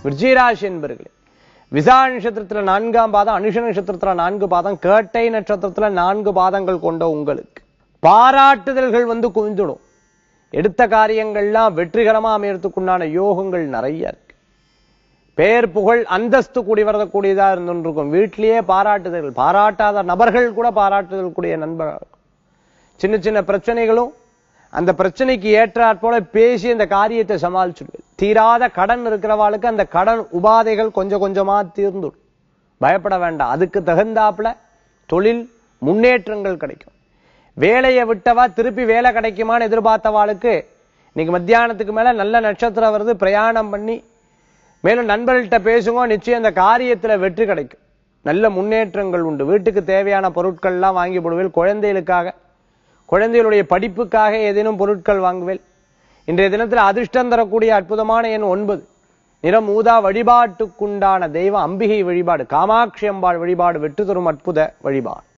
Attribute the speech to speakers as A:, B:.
A: விருச்சிகராசி என்பர்களே விசா நட்சத்திரத்துல நான்காம் பாதம் அனுஷ நட்சத்திரத்துல நான்கு பாதம் கேட்டை நட்சத்திரத்துல நான்கு பாதங்கள் கொண்ட உங்களுக்கு பாராட்டுதல்கள் வந்து குவிந்துடும் எடுத்த காரியங்கள்லாம் வெற்றிகரமா அமையறதுக்குண்டான யோகங்கள் நிறைய இருக்கு பேர் புகழ் அந்தஸ்து கூடி வரக்கூடியதா இருந்துருக்கும் வீட்டிலேயே பாராட்டுதல்கள் பாராட்டாத நபர்கள் கூட பாராட்டுதல் கூடிய நண்பர்கள் சின்ன சின்ன பிரச்சனைகளும் அந்த பிரச்சனைக்கு ஏற்றாற் போல பேசி அந்த காரியத்தை சமாளிச்சுடுவேன் தீராத கடன் இருக்கிறவாளுக்கு அந்த கடன் உபாதைகள் கொஞ்சம் கொஞ்சமா தீர்ந்துடும் பயப்பட வேண்டாம் அதுக்கு தகுந்தாப்புல தொழில் முன்னேற்றங்கள் கிடைக்கும் வேலையை விட்டவா திருப்பி வேலை கிடைக்குமான்னு எதிர்பார்த்தவாளுக்கு இன்னைக்கு மத்தியானத்துக்கு மேல நல்ல நட்சத்திரம் வருது பிரயாணம் பண்ணி மேலும் நண்பர்கள்ட்ட பேசுங்க நிச்சயம் அந்த காரியத்துல வெற்றி கிடைக்கும் நல்ல முன்னேற்றங்கள் உண்டு வீட்டுக்கு தேவையான பொருட்கள்லாம் வாங்கி போடுவேன் குழந்தைகளுக்காக குழந்தைகளுடைய படிப்புக்காக ஏதேனும் பொருட்கள் வாங்குவேன் இன்றைய தினத்தில் அதிர்ஷ்டம் தரக்கூடிய அற்புதமான எண் ஒன்பது நிறம் ஊதா வழிபாட்டுக்குண்டான தெய்வம் அம்பிகை வழிபாடு காமாட்சி அம்பாள் வழிபாடு வெற்றி தரும் அற்புத வழிபாடு